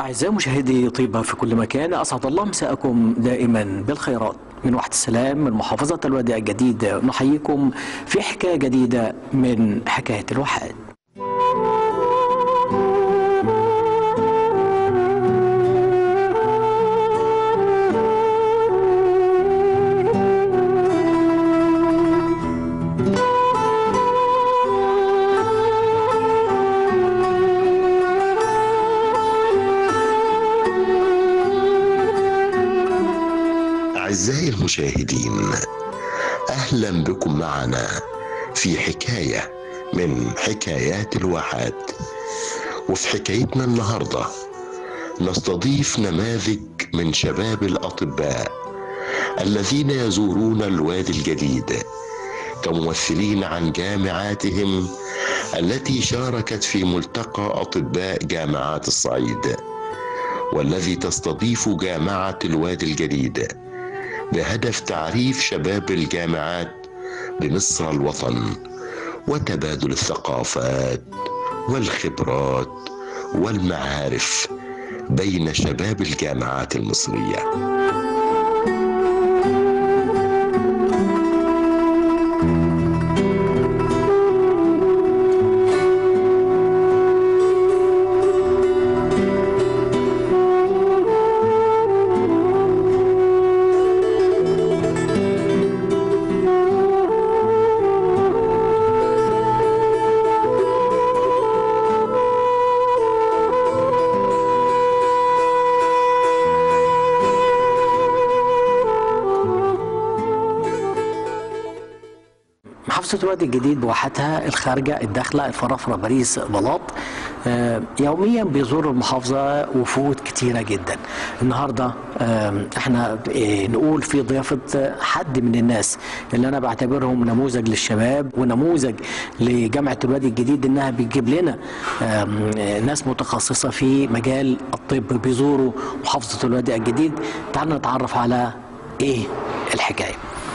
أعزائي مشاهدي طيبة في كل مكان أسعد الله مساءكم دائما بالخيرات من واحد السلام من محافظة الوادي الجديد نحييكم في حكاية جديدة من حكاية الواحات أعزائي المشاهدين أهلا بكم معنا في حكاية من حكايات الواحات وفي حكايتنا النهاردة نستضيف نماذج من شباب الأطباء الذين يزورون الوادي الجديد كممثلين عن جامعاتهم التي شاركت في ملتقى أطباء جامعات الصعيد والذي تستضيف جامعة الوادي الجديد بهدف تعريف شباب الجامعات بمصر الوطن وتبادل الثقافات والخبرات والمعارف بين شباب الجامعات المصريه محافظة الوادي الجديد بواحاتها الخارجة الداخلة الفرافرة باريس بلاط آه، يوميا بيزور المحافظة وفود كتيرة جدا النهاردة آه، احنا آه، نقول في ضيافة حد من الناس اللي انا بعتبرهم نموذج للشباب ونموذج لجامعة الوادي الجديد انها بتجيب لنا آم، ناس متخصصة في مجال الطب بيزوروا محافظة الوادي الجديد تعالوا نتعرف على ايه الحكايه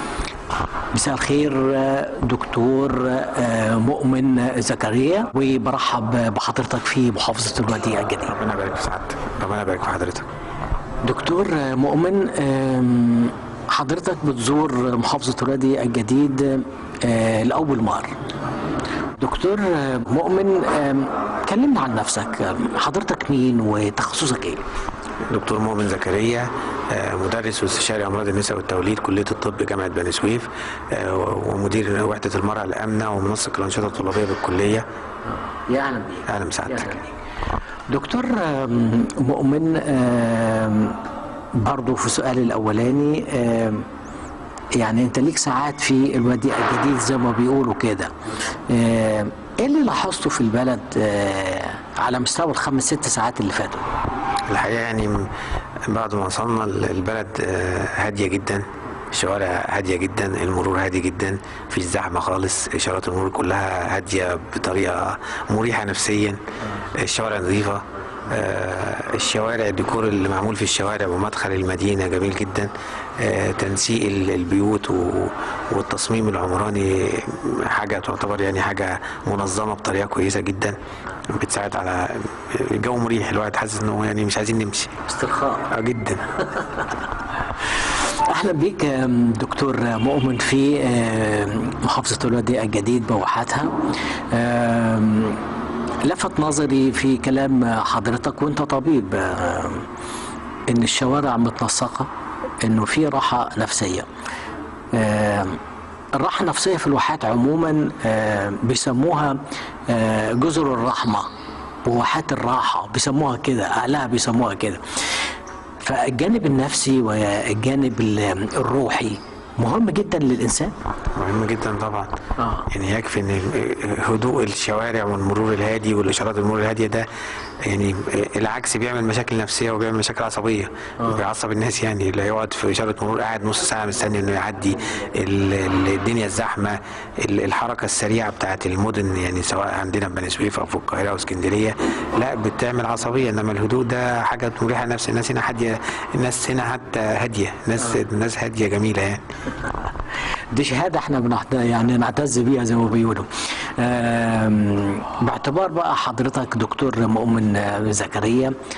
مساء الخير آه، دكتور آه، مؤمن زكريا وبرحب بحضرتك في محافظة الوادي الجديد ربنا يبارك في سعادتك ربنا يبارك في حضرتك دكتور آه، مؤمن آم، حضرتك بتزور محافظة الوادي الجديد آه، لأول مرة دكتور آه، مؤمن آم، كلمنا عن نفسك آم، حضرتك مين وتخصصك ايه؟ دكتور مؤمن زكريا آه، مدرس واستشاري امراض النساء والتوليد كليه الطب جامعه بني سويف آه، ومدير وحده المراه الامنه ومنسق الانشطه الطلابيه بالكليه يا اهلا بيك اهلا بسعادتك دكتور آم، مؤمن آم، برضو في سؤالي الاولاني آم، يعني انت ليك ساعات في الوادي الجديد زي ما بيقولوا كده آم، ايه اللي لاحظته في البلد آه، على مستوى الخمس ست ساعات اللي فاتوا الحقيقه يعني م- بعد ما وصلنا ال- البلد آه، هاديه جدا الشوارع هاديه جدا المرور هادي جدا مفيش زحمه خالص اشارات المرور كلها هاديه بطريقه مريحه نفسيا الشوارع نظيفه آه، الشوارع الديكور اللي معمول في الشوارع ومدخل المدينة جميل جدا آه، تنسيق ال- البيوت و- والتصميم العمراني حاجة تعتبر يعني حاجة منظمة بطريقة كويسة جدا بتساعد على الجو مريح الواحد حاسس انه يعني مش عايزين نمشي استرخاء آه، جدا اهلا بيك آم، دكتور مؤمن في آم، محافظه الوادي الجديد بواحاتها آم، لفت نظري في كلام حضرتك وانت طبيب آم، ان الشوارع متنسقه انه في راحه نفسيه آم، الراحه النفسيه في الواحات عموما آم، بيسموها آه، جزر الرحمه وواحات الراحه بيسموها كده اهلها بيسموها كده فالجانب النفسي والجانب ال- الروحي مهم جدا للانسان مهم جدا طبعا آه. يعني يكفي ان هدوء الشوارع والمرور الهادي والاشارات المرور الهاديه ده يعني العكس بيعمل مشاكل نفسيه وبيعمل مشاكل عصبيه بيعصب الناس يعني اللي يقعد في اشاره مرور قاعد نص ساعه مستني انه يعدي ال- ال- الدنيا الزحمه ال- الحركه السريعه بتاعت المدن يعني سواء عندنا في بني سويف او في القاهره او اسكندريه لا بتعمل عصبيه انما الهدوء ده حاجه مريحه لنفس الناس هنا هاديه الناس هنا حتى هاديه ناس الناس هاديه جميله يعني دي شهاده احنا بنحت... يعني نعتز بيها زي ما بيقولوا آم، باعتبار بقى حضرتك دكتور مؤمن آه، زكريا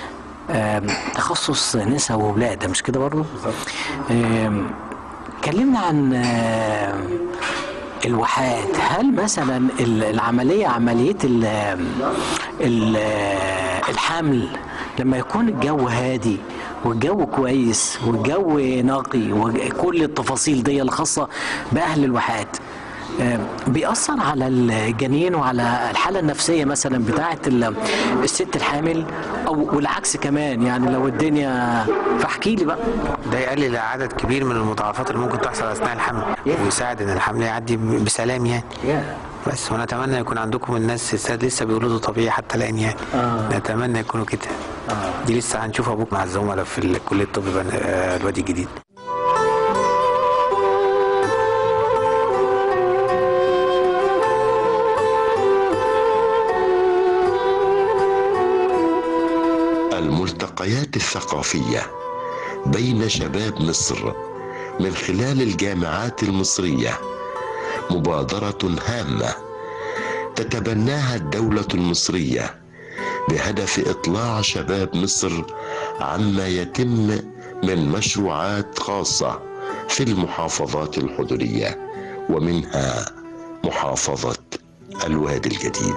آم، تخصص نساء وولاد مش كده برضه؟ آم، كلمنا عن آم، الواحات هل مثلا ال- العملية عملية ال ال الحمل لما يكون الجو هادي والجو كويس والجو نقي وكل التفاصيل دي الخاصة بأهل الواحات آه، بيأثر على الجنين وعلى الحالة النفسية مثلا بتاعة ال- الست الحامل أو والعكس كمان يعني لو الدنيا فاحكي لي بقى ده يقلل عدد كبير من المضاعفات اللي ممكن تحصل اثناء الحمل ويساعد ان الحمل يعدي ب- بسلام يعني بس ونتمنى يكون عندكم الناس الساد لسه بيولدوا طبيعي حتى الان يعني آه. نتمنى يكونوا كده دي لسه هنشوفها بكره مع الزملاء في ال- كليه الطب بن- آه، الوادي الجديد الملتقيات الثقافية بين شباب مصر من خلال الجامعات المصرية مبادرة هامة تتبناها الدولة المصرية بهدف إطلاع شباب مصر عما يتم من مشروعات خاصة في المحافظات الحضرية ومنها محافظة الوادي الجديد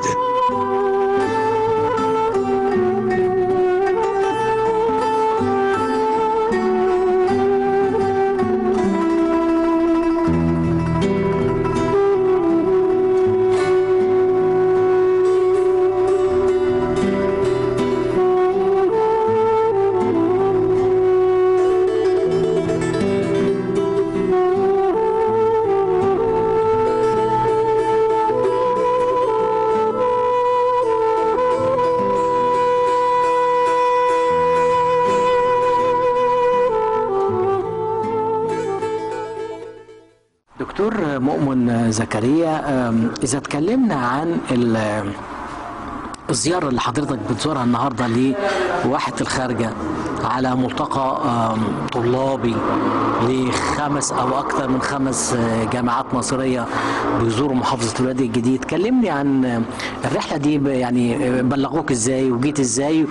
دكتور مؤمن زكريا أم، إذا اتكلمنا عن ال- الزيارة اللي حضرتك بتزورها النهاردة لواحة الخارجة على ملتقى أم، طلابي لخمس أو أكثر من خمس آه، جامعات مصرية بيزوروا محافظة الوادي الجديد كلمني عن آه، الرحلة دي ب- يعني آه، بلغوك إزاي وجيت إزاي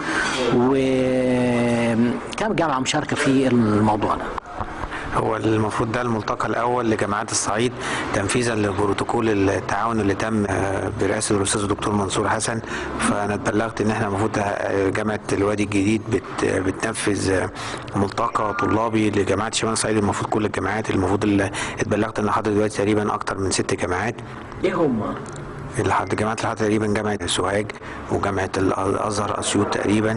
وكم جامعة مشاركة في الموضوع ده هو المفروض ده الملتقى الاول لجامعات الصعيد تنفيذا لبروتوكول التعاون اللي تم آه، برئاسه الاستاذ الدكتور منصور حسن فانا اتبلغت ان احنا المفروض آه، جامعه الوادي الجديد بت بتنفذ آه، ملتقى طلابي لجامعات شمال الصعيد المفروض كل الجامعات المفروض اللي اتبلغت ان حضرتك دلوقتي تقريبا اكتر من ست جامعات إيه هم؟ الحد جامعات الحد تقريبا جامعة سوهاج وجامعة الأزهر أسيوط تقريبا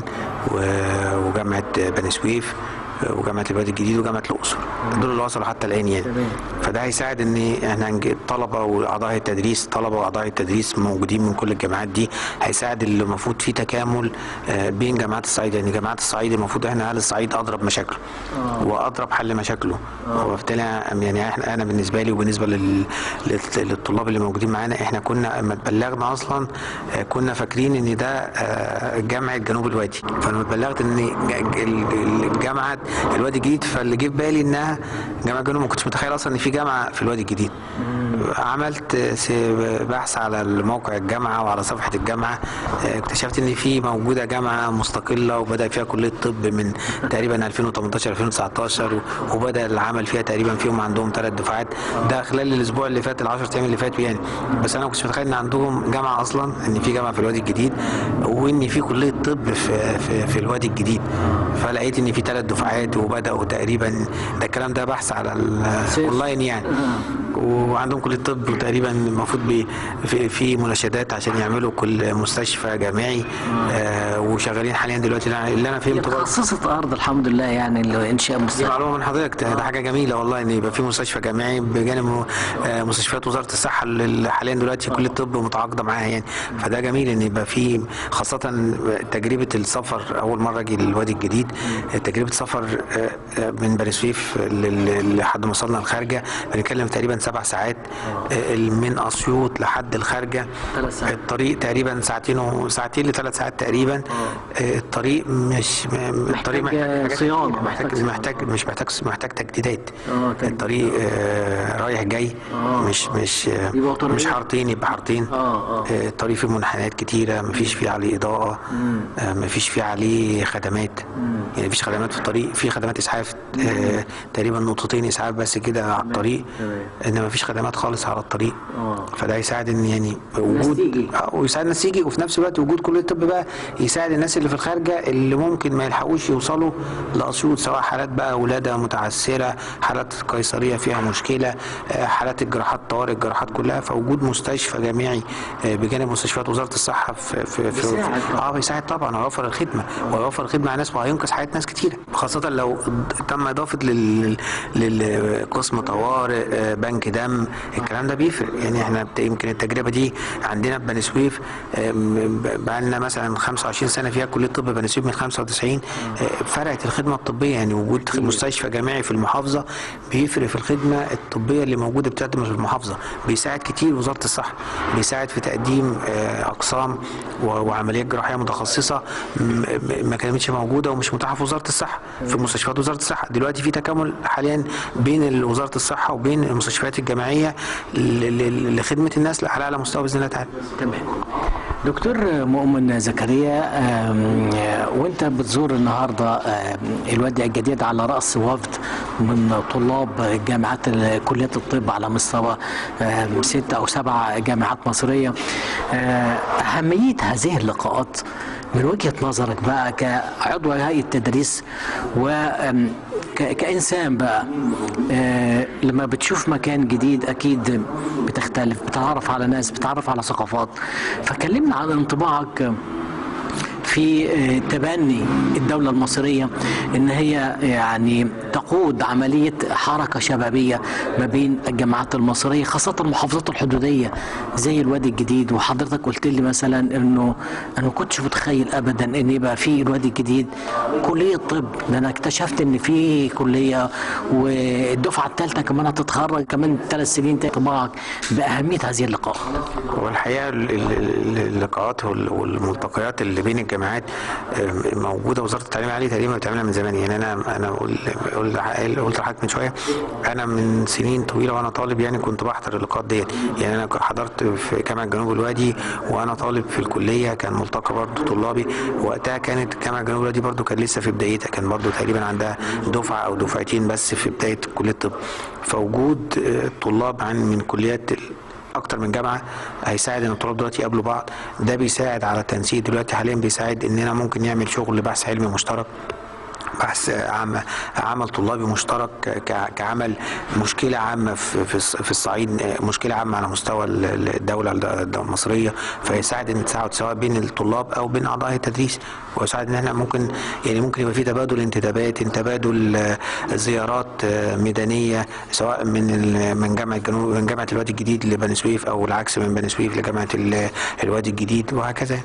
و- وجامعة بني سويف وجامعة الوادي الجديد وجامعة الأقصر دول اللي وصلوا حتى الآن يعني تمام. فده هيساعد إن احنا هنج- الطلبة وأعضاء التدريس طلبة وأعضاء التدريس موجودين من كل الجامعات دي هيساعد اللي المفروض في تكامل آه، بين جامعات الصعيد يعني جامعات الصعيد المفروض احنا أهل الصعيد أضرب مشاكله وأضرب حل مشاكله وبالتالي يعني احنا أنا بالنسبة لي وبالنسبة لل... لل- للطلاب اللي موجودين معانا احنا كنا لما اتبلغنا اصلا آه، كنا فاكرين ان ده آه، جامعه جنوب الوادي فلما اتبلغت ان ج- ال- الجامعه الوادي الجديد فاللي جه في بالي انها جامعه جنوب ما كنتش متخيل اصلا ان في جامعه في الوادي الجديد عملت آه، س- بحث على موقع الجامعه وعلى صفحه الجامعه آه، اكتشفت ان في موجوده جامعه مستقله وبدا فيها كليه طب من تقريبا 2018 2019 و- وبدا العمل فيها تقريبا فيهم عندهم ثلاث دفعات ده خلال الاسبوع اللي فات ال10 ايام اللي فاتوا يعني بس انا ما كنتش متخيل ان عندهم جامعه اصلا ان في جامعه في الوادي الجديد وان في كليه طب في في, في الوادي الجديد فلقيت ان في ثلاث دفعات وبداوا تقريبا ده الكلام ده بحث على الاونلاين يعني وعندهم كليه طب وتقريبا المفروض بي- في, في مناشدات عشان يعملوا كل مستشفى جامعي آه وشغالين حاليا دلوقتي اللي أنا- اللي انا فهمته برضه تخصصت ارض الحمد لله يعني لانشاء دي مستشفى معلومه من حضرتك ده ده حاجه جميله والله ان يبقى في مستشفى جامعي بجانب آه، مستشفيات وزاره الصحه اللي حاليا دلوقتي كليه الطب متعاقده معاها يعني فده جميل ان يبقى في خاصه تجربه السفر اول مره اجي للوادي الجديد تجربه سفر آه، آه، من بني سويف لل- لحد ما وصلنا الخارجه بنتكلم تقريبا سبع ساعات آه، من اسيوط لحد الخارجه ثلاث ساعات. الطريق تقريبا ساعتين وساعتين لثلاث ساعات تقريبا آه، الطريق مش م- الطريق محتاج حاجات صيانة، كتير. محتاج محتاج صيانة. محتاج مش محتاج محتاج تجديدات آه، تجديد. الطريق آه، رايح جاي مش مش آه، يبقى طريق. مش حارتين يبقى حارتين آه، آه. آه، الطريق فيه منحنيات كتيره مفيش فيه عليه اضاءه آه، مفيش فيه عليه خدمات يعني مفيش خدمات في الطريق في خدمات اسعاف آه، تقريبا نقطتين اسعاف بس كده على الطريق انما مفيش خدمات خالص على الطريق آه. فده يساعد ان يعني الناس وجود تيجي. آه، ويساعد الناس يجي وفي نفس الوقت وجود كليه الطب بقى يساعد الناس اللي في الخارجه اللي ممكن ما يلحقوش يوصلوا لاسيوط سواء حالات بقى ولاده متعسره حالات قيصريه فيها مشكله آه، حالات الجراحات طوارئ الجراحات كلها فوجود مستشفى جامعي آه، بجانب مستشفيات وزاره الصحه في في في, بيساعد في طبعاً. اه بيساعد طبعا هيوفر الخدمه وهيوفر الخدمه على الناس وهينقذ حياه ناس كتيره خاصه لو تم اضافه لل للقسم طوارئ آه، بنك دم الكلام ده بيفرق يعني احنا بت- يمكن التجربه دي عندنا في بني سويف بقى لنا مثلا 25 سنه فيها كليه طب بني سويف من 95 آه، فرقت الخدمه الطبيه يعني وجود مستشفى جامعي في المحافظه بيفرق في الخدمه الطبيه اللي موجوده بتقدم في المحافظه بيساعد كتير وزاره الصحه بيساعد في تقديم آه، اقسام و- وعمليات جراحيه متخصصه م- م- ما كانتش موجوده ومش متاحه في وزاره الصحه في مستشفيات وزاره الصحه دلوقتي في تكامل حاليا بين وزاره الصحه وبين المستشفيات الجامعيه ل- ل- لخدمه الناس على اعلى مستوى باذن الله تعالى تمام دكتور مؤمن زكريا آم، آه، وانت بتزور النهارده آم، الوادي الجديد على راس وفد من طلاب جامعات ال- كليات الطب على مستوى آم، ست او سبع جامعات مصريه آه، اهميه هذه اللقاءات من وجهه نظرك بقى كعضو هيئه تدريس و آم، ك- كإنسان بقى آه لما بتشوف مكان جديد أكيد بتختلف بتتعرف على ناس بتتعرف على ثقافات فكلمنا عن انطباعك في آه، تبني الدولة المصرية ان هي يعني تقود عملية حركة شبابية ما بين الجامعات المصرية خاصة المحافظات الحدودية زي الوادي الجديد وحضرتك قلت لي مثلا انه انا ما كنتش متخيل ابدا ان يبقى في الوادي الجديد كلية طب ده انا اكتشفت ان في كلية والدفعة الثالثة كمان هتتخرج كمان ثلاث سنين تاني. انطباعك بأهمية هذه اللقاء هو الحقيقه ال- ال- اللقاءات وال- والملتقيات اللي بين الجامعات آم، موجوده وزاره التعليم العالي تقريبا بتعملها من زمان يعني انا انا أقول أقول قلت قلت لحضرتك من شويه انا من سنين طويله وانا طالب يعني كنت بحضر اللقاءات ديت يعني انا حضرت في جامعه جنوب الوادي وانا طالب في الكليه كان ملتقى برضه طلابي وقتها كانت جامعه جنوب الوادي برضه كان لسه في بدايتها كان برضه تقريبا عندها دفعه او دفعتين بس في بدايه كليه الطب فوجود آه، طلاب عن من كليات ال- اكتر من جامعه هيساعد ان الطلاب دلوقتي يقابلوا بعض ده بيساعد على التنسيق دلوقتي حاليا بيساعد اننا ممكن نعمل شغل بحث علمي مشترك بحث عام عمل طلابي مشترك ك- كعمل مشكله عامه في في الص- في الصعيد مشكله عامه على مستوى ال- ال- الدوله الد- المصريه فيساعد ان تساعد سواء بين الطلاب او بين اعضاء التدريس ويساعد ان احنا ممكن يعني ممكن يبقى في تبادل انتدابات تبادل آه، زيارات آه، ميدانيه سواء من ال- من جامعه جنوب من جامعه الوادي الجديد لبني سويف او العكس من بني سويف لجامعه ال- الوادي الجديد وهكذا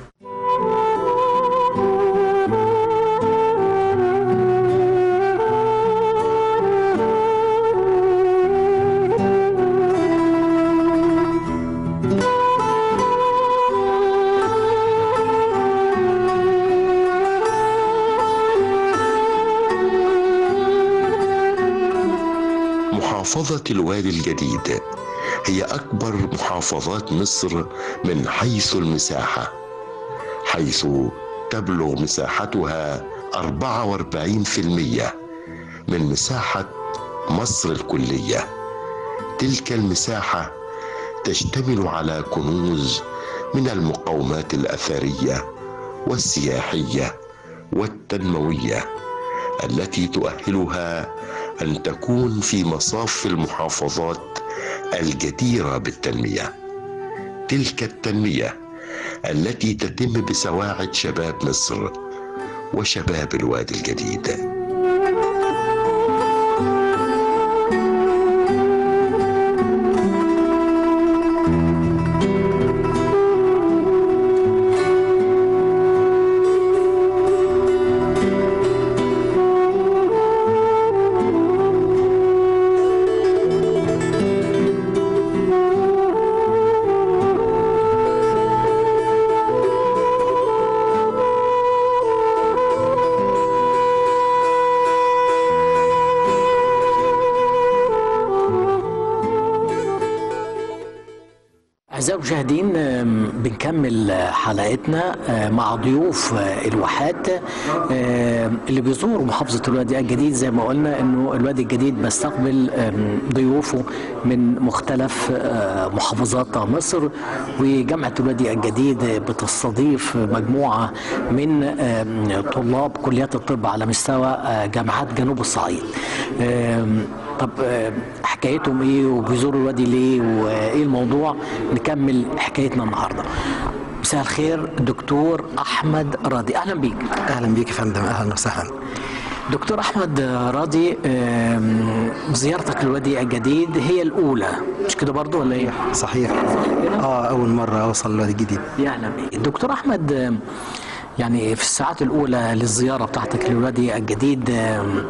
محافظة الوادي الجديد هي أكبر محافظات مصر من حيث المساحة حيث تبلغ مساحتها 44% من مساحة مصر الكلية تلك المساحة تشتمل على كنوز من المقومات الأثرية والسياحية والتنمويه التي تؤهلها ان تكون في مصاف المحافظات الجديره بالتنميه تلك التنميه التي تتم بسواعد شباب مصر وشباب الوادي الجديد أعزائي المشاهدين آم، بنكمل آه، حلقتنا آه، مع ضيوف آه، الواحات آه، اللي بيزوروا محافظة الوادي الجديد زي ما قلنا إنه الوادي الجديد بيستقبل آم، ضيوفه من مختلف آه، محافظات مصر وجامعة الوادي الجديد بتستضيف مجموعة من آم، طلاب كليات الطب على مستوى آه، جامعات جنوب الصعيد آم، طب آه، حكايتهم ايه وبيزوروا الوادي ليه وايه الموضوع نكمل حكايتنا النهارده مساء الخير دكتور احمد راضي اهلا بيك اهلا بيك يا فندم اهلا وسهلا دكتور احمد راضي آم، زيارتك للوادي الجديد هي الاولى مش كده برضو ولا ايه صحيح اه اول مره اوصل الوادي الجديد يا اهلا بيك دكتور احمد آم، يعني في الساعات الاولى للزياره بتاعتك للوادي الجديد آم،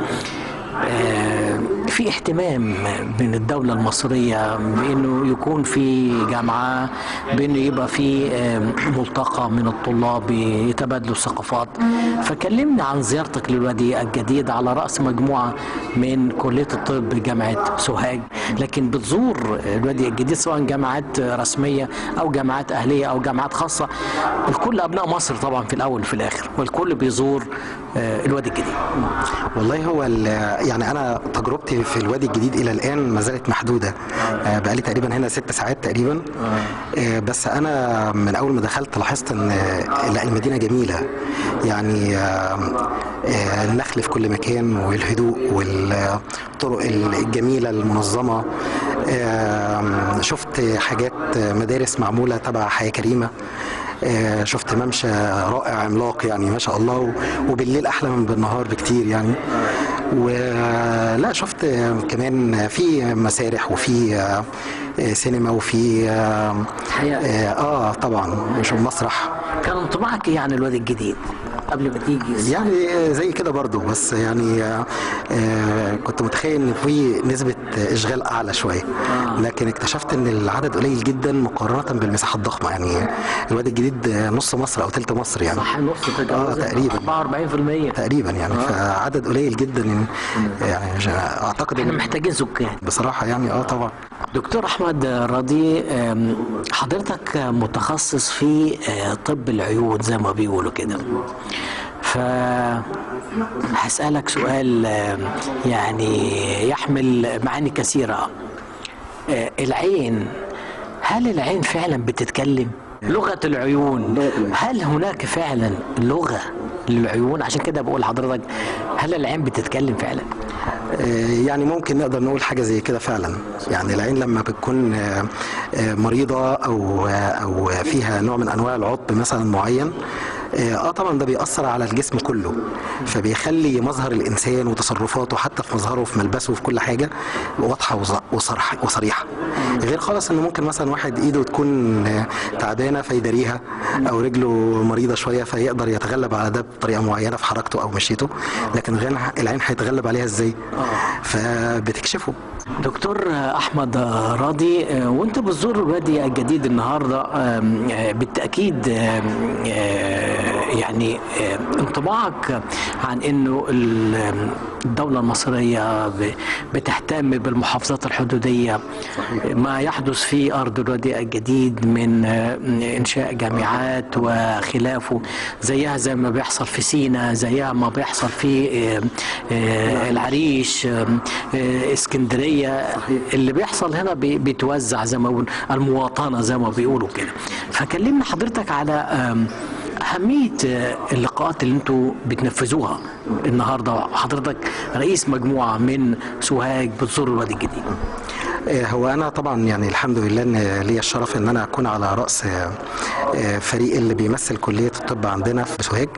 آم، في اهتمام من الدولة المصرية بأنه يكون في جامعة بأنه يبقى في آم، ملتقى من الطلاب يتبادلوا الثقافات فكلمنا عن زيارتك للوادي الجديد على رأس مجموعة من كلية الطب جامعة سوهاج لكن بتزور الوادي الجديد سواء جامعات رسمية أو جامعات أهلية أو جامعات خاصة الكل أبناء مصر طبعا في الأول وفي الآخر والكل بيزور آه، الوادي الجديد والله هو ال- يعني انا تجربتي في الوادي الجديد الى الان ما زالت محدوده آه بقالي تقريبا هنا ست ساعات تقريبا آه بس انا من اول ما دخلت لاحظت ان آه، لا المدينه جميله يعني آه آه النخل في كل مكان والهدوء والطرق الجميله المنظمه آه شفت حاجات آه، مدارس معموله تبع حياه كريمه آه، شفت ممشى رائع عملاق يعني ما شاء الله و- وبالليل احلى من بالنهار بكتير يعني ولا شفت آه، كمان في مسارح وفي آه، آه، سينما وفي اه, حقيقة. آه, آه طبعا مش مسرح كان انطباعك ايه عن الوادي الجديد قبل ما تيجي يعني آه، زي كده برضو بس يعني آه، آه، كنت متخيل ان في نسبة اشغال اعلى شوية لكن اكتشفت ان العدد قليل جدا مقارنة بالمساحة الضخمة يعني الوادي الجديد آه، نص مصر او تلت مصر يعني صح نص تجاوزت تقريبا. 44% تقريبا يعني فعدد قليل جدا يعني مش- اعتقد احنا ان محتاجين سكان بصراحة يعني اه طبعا دكتور احمد راضي أم، حضرتك متخصص في آه، طب العيون زي ما بيقولوا كده ف هسألك سؤال آم، يعني يحمل معاني كثيرة آه، العين هل العين فعلا بتتكلم؟ لغة العيون هل هناك فعلا لغة للعيون عشان كده بقول لحضرتك هل العين بتتكلم فعلا؟ آه، يعني ممكن نقدر نقول حاجة زي كده فعلا يعني العين لما بتكون آه، آه، مريضة أو آه، أو فيها نوع من أنواع العطب مثلا معين اه آه، طبعا ده بيأثر على الجسم كله فبيخلي مظهر الانسان وتصرفاته حتى في مظهره وفي ملبسه وفي كل حاجه واضحه وص- وصرح وصريحه غير خالص ان ممكن مثلا واحد ايده تكون آه، تعبانه فيداريها او رجله مريضه شويه فيقدر يتغلب على ده بطريقه معينه في حركته او مشيته لكن العين العين هيتغلب عليها ازاي فبتكشفه دكتور احمد راضي آه، وانت بتزور الوادي الجديد النهارده آم، آه، بالتاكيد آم، آه، يعني آه، انطباعك عن انه ال- الدوله المصريه ب- بتهتم بالمحافظات الحدوديه ما يحدث في ارض الوادي الجديد من آه، انشاء جامعات وخلافه زيها زي ما بيحصل في سينا زيها ما بيحصل في آه، آه، العريش آه، آه، اسكندريه اللي بيحصل هنا بي- بيتوزع زي ما بقول المواطنه زي ما بيقولوا كده فكلمنا حضرتك على آم، أهمية آه، اللقاءات اللي انتوا بتنفذوها النهارده حضرتك رئيس مجموعة من سوهاج بتزور الوادي الجديد آه، هو انا طبعا يعني الحمد لله ان ليا الشرف ان انا اكون على راس آه، آه، فريق اللي بيمثل كليه الطب عندنا في سوهاج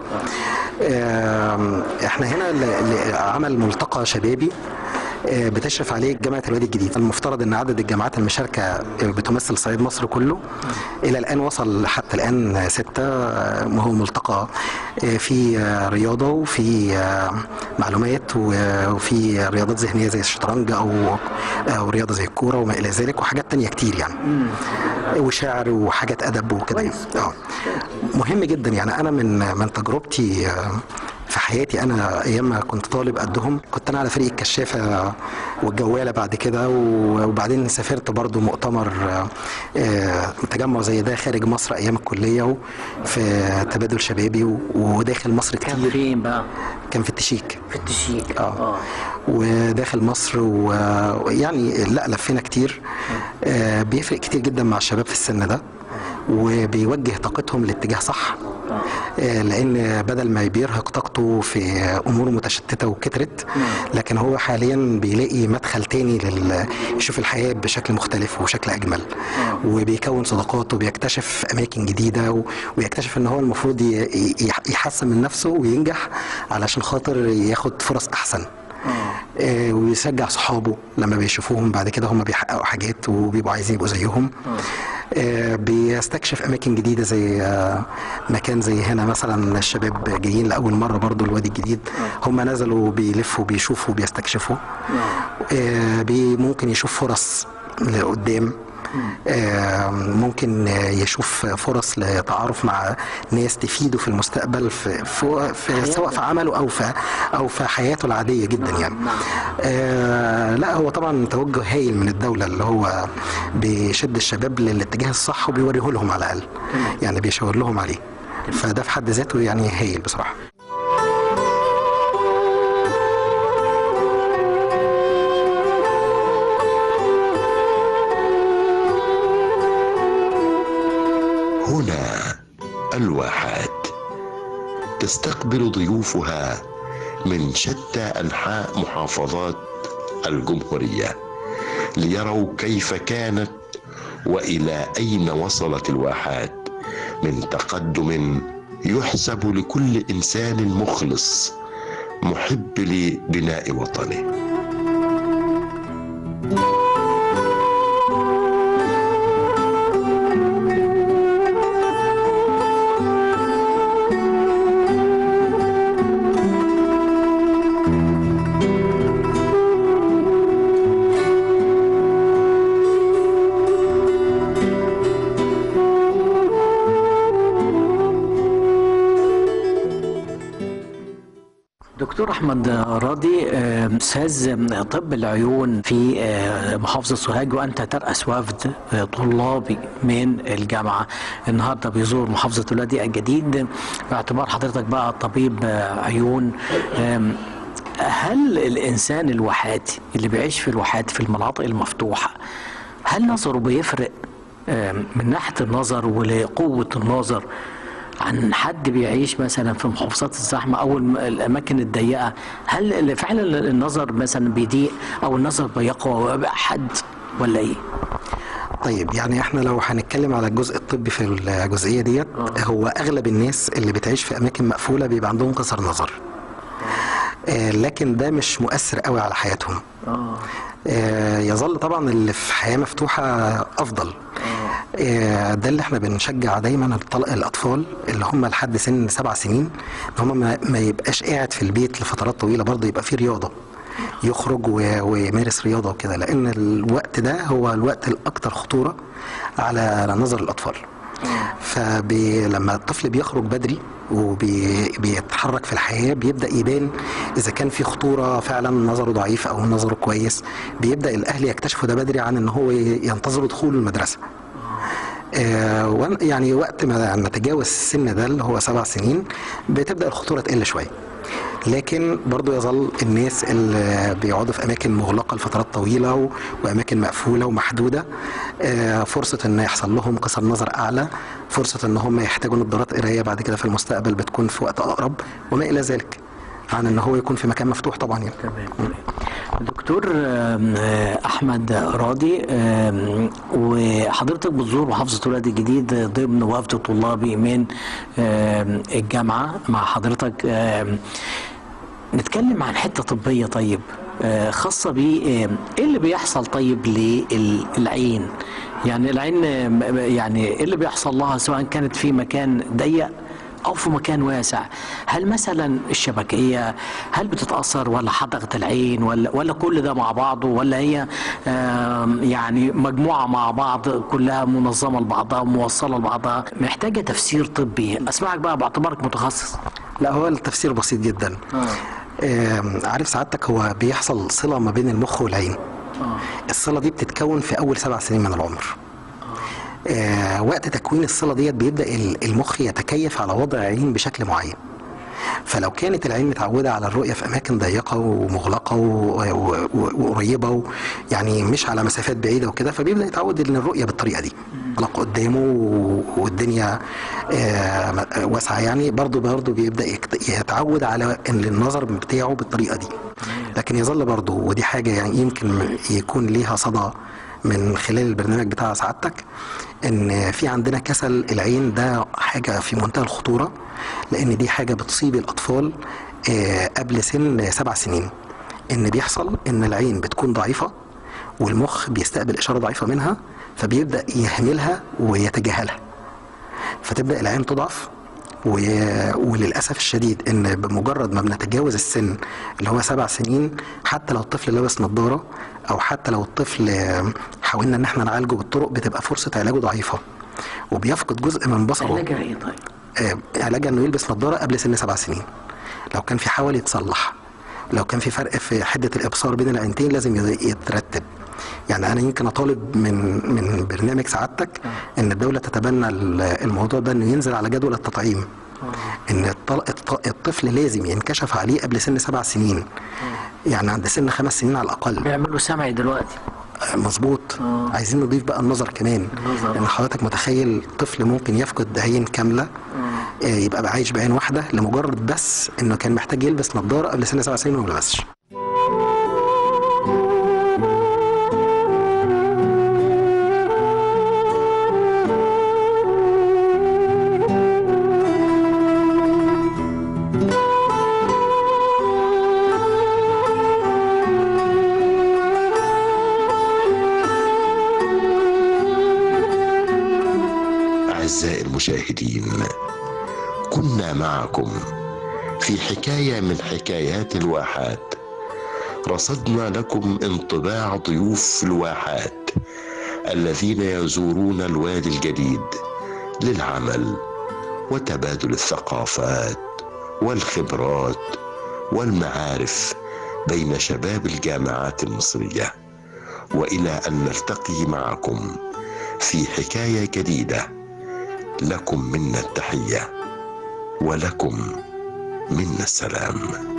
آه، احنا هنا ل- لعمل ملتقى شبابي آه، بتشرف عليه جامعه الوادي الجديد المفترض ان عدد الجامعات المشاركه آه، بتمثل صعيد مصر كله الى الان وصل حتى الان ستة آه، وهو ملتقى آه، في آه، رياضه وفي آه، معلومات و- وفي رياضات ذهنيه زي الشطرنج او او رياضه زي الكوره وما الى ذلك وحاجات تانية كتير يعني وشعر وحاجات ادب وكده يعني. اه مهم جدا يعني انا من من تجربتي آه، في حياتي انا ايام ما كنت طالب قدهم كنت انا على فريق الكشافه والجواله بعد كده و- وبعدين سافرت برضو مؤتمر آه، تجمع زي ده خارج مصر ايام الكليه في تبادل شبابي و- وداخل مصر كان كتير فين بقى؟ كان في التشيك في التشيك اه وداخل مصر و- ويعني لا لفينا كتير آه بيفرق كتير جدا مع الشباب في السن ده وبيوجه طاقتهم لاتجاه صح آه لان بدل ما بيرهق طاقته في امور متشتته وكترت لكن هو حاليا بيلاقي مدخل تاني لل يشوف الحياه بشكل مختلف وشكل اجمل وبيكون صداقات وبيكتشف اماكن جديده و- ويكتشف ان هو المفروض ي- ي- يحسن من نفسه وينجح علشان خاطر ياخد فرص احسن آه، ويشجع صحابه لما بيشوفوهم بعد كده هم بيحققوا حاجات وبيبقوا عايزين يبقوا زيهم آه، بيستكشف اماكن جديده زي آه، مكان زي هنا مثلا الشباب جايين لاول مره برضو الوادي الجديد هم نزلوا بيلفوا بيشوفوا بيستكشفوا آه، بي- ممكن يشوف فرص لقدام آه، ممكن آه، يشوف فرص لتعارف مع ناس تفيده في المستقبل في, في, في سواء في عمله او في او في حياته العاديه جدا يعني آه لا هو طبعا توجه هايل من الدوله اللي هو بيشد الشباب للاتجاه الصح وبيوريه لهم على الاقل يعني بيشاور لهم عليه فده في حد ذاته يعني هايل بصراحه هنا الواحات تستقبل ضيوفها من شتى انحاء محافظات الجمهوريه ليروا كيف كانت والى اين وصلت الواحات من تقدم يحسب لكل انسان مخلص محب لبناء وطنه دكتور احمد راضي آه، استاذ طب العيون في آه، محافظه سوهاج وانت تراس وفد آه، طلابي من الجامعه النهارده بيزور محافظه الوادي الجديد باعتبار حضرتك بقى طبيب آه، عيون آم، هل الانسان الواحاتي اللي بيعيش في الواحات في المناطق المفتوحه هل نظره بيفرق آم، من ناحيه النظر ولقوه النظر عن حد بيعيش مثلا في محافظات الزحمه او الم- الاماكن الضيقه هل ال- فعلا النظر مثلا بيضيق او النظر بيقوى ويبقى حد ولا ايه؟ طيب يعني احنا لو هنتكلم على الجزء الطبي في الجزئيه ديت هو اغلب الناس اللي بتعيش في اماكن مقفوله بيبقى عندهم قصر نظر آه، لكن ده مش مؤثر قوي على حياتهم اه آه، يظل طبعا اللي في حياه مفتوحه افضل آه، ده اللي احنا بنشجع دايما الطل- الاطفال اللي هم لحد سن سبع سنين ان هم ما, ما يبقاش قاعد في البيت لفترات طويله برضه يبقى فيه رياضه يخرج و- ويمارس رياضه وكده لان الوقت ده هو الوقت الاكثر خطوره على على نظر الاطفال فلما الطفل بيخرج بدري وبيتحرك في الحياه بيبدا يبان اذا كان في خطوره فعلا نظره ضعيف او نظره كويس بيبدا الاهل يكتشفوا ده بدري عن ان هو ينتظروا دخول المدرسه آه، وأنا- يعني وقت ما نتجاوز السن ده اللي هو سبع سنين بتبدا الخطوره تقل شويه لكن برضو يظل الناس اللي بيقعدوا في اماكن مغلقه لفترات طويله و- واماكن مقفوله ومحدوده آه، فرصه ان يحصل لهم قصر نظر اعلى فرصه ان هم يحتاجوا نظارات قرايه بعد كده في المستقبل بتكون في وقت اقرب وما الى ذلك عن ان هو يكون في مكان مفتوح طبعا يعني تمام دكتور آم، آه، احمد راضي آم، وحضرتك بتزور محافظه الوادي الجديد ضمن وفد طلابي من آم، الجامعه مع حضرتك آم، نتكلم عن حته طبيه طيب آه، خاصه ب ايه اللي بيحصل طيب للعين يعني العين آم، يعني ايه اللي بيحصل لها سواء كانت في مكان ضيق او في مكان واسع هل مثلا الشبكيه هل بتتاثر ولا حدقه العين ولا ولا كل ده مع بعضه ولا هي آم، يعني مجموعه مع بعض كلها منظمه لبعضها موصله لبعضها محتاجه تفسير طبي اسمعك بقى باعتبارك متخصص لا هو التفسير بسيط جدا آم، عارف سعادتك هو بيحصل صلة ما بين المخ والعين الصلة دي بتتكون في أول سبع سنين من العمر آه وقت تكوين الصلة ديت بيبدأ ال- المخ يتكيف على وضع العين بشكل معين فلو كانت العين متعودة على الرؤية في أماكن ضيقة ومغلقة و- و- و- وقريبة و- يعني مش على مسافات بعيدة وكده فبيبدأ يتعود إن الرؤية بالطريقة دي مغلق قدامه و- والدنيا آه، م- واسعة يعني برضه برضه بيبدأ يكت- يتعود على إن النظر بتاعه بالطريقة دي لكن يظل برضه ودي حاجة يعني يمكن يكون ليها صدى من خلال البرنامج بتاع سعادتك ان في عندنا كسل العين ده حاجه في منتهى الخطوره لان دي حاجه بتصيب الاطفال آه، قبل سن سبع سنين ان بيحصل ان العين بتكون ضعيفه والمخ بيستقبل اشاره ضعيفه منها فبيبدا يهملها ويتجاهلها فتبدا العين تضعف و... وللاسف الشديد ان بمجرد ما بنتجاوز السن اللي هو سبع سنين حتى لو الطفل لابس نظاره او حتى لو الطفل آه، حاولنا ان احنا نعالجه بالطرق بتبقى فرصه علاجه ضعيفه وبيفقد جزء من بصره علاجها ايه طيب؟ آه، علاجها انه يلبس نظاره قبل سن سبع سنين لو كان في حول يتصلح لو كان في فرق في حده الابصار بين العينتين لازم يت- يترتب يعني انا يمكن اطالب من من برنامج سعادتك ان الدوله تتبنى ال- الموضوع ده انه ينزل على جدول التطعيم ان الط- الط- الطفل لازم ينكشف عليه قبل سن سبع سنين يعني عند سن خمس سنين على الاقل بيعملوا سمعي دلوقتي مظبوط آه. عايزين نضيف بقى النظر كمان النظر. لان حضرتك متخيل طفل ممكن يفقد عين كامله آه، يبقى بقى عايش بعين واحده لمجرد بس انه كان محتاج يلبس نظاره قبل سن سبع سنين وما لبسش أعزائي المشاهدين كنا معكم في حكاية من حكايات الواحات رصدنا لكم انطباع ضيوف الواحات الذين يزورون الوادي الجديد للعمل وتبادل الثقافات والخبرات والمعارف بين شباب الجامعات المصريه والى ان نلتقي معكم في حكايه جديده لكم منا التحيه ولكم منا السلام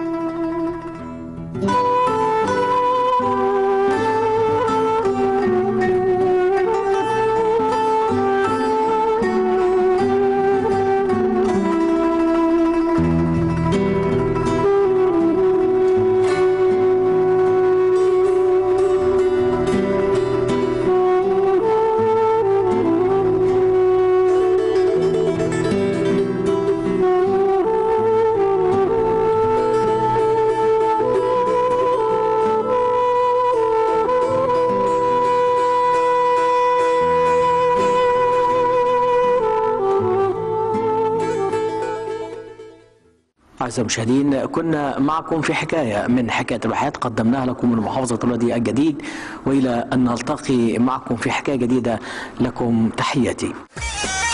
أعزائي المشاهدين كنا معكم في حكاية من حكاية الواحات قدمناها لكم من محافظة الوادي الجديد وإلى أن نلتقي معكم في حكاية جديدة لكم تحياتي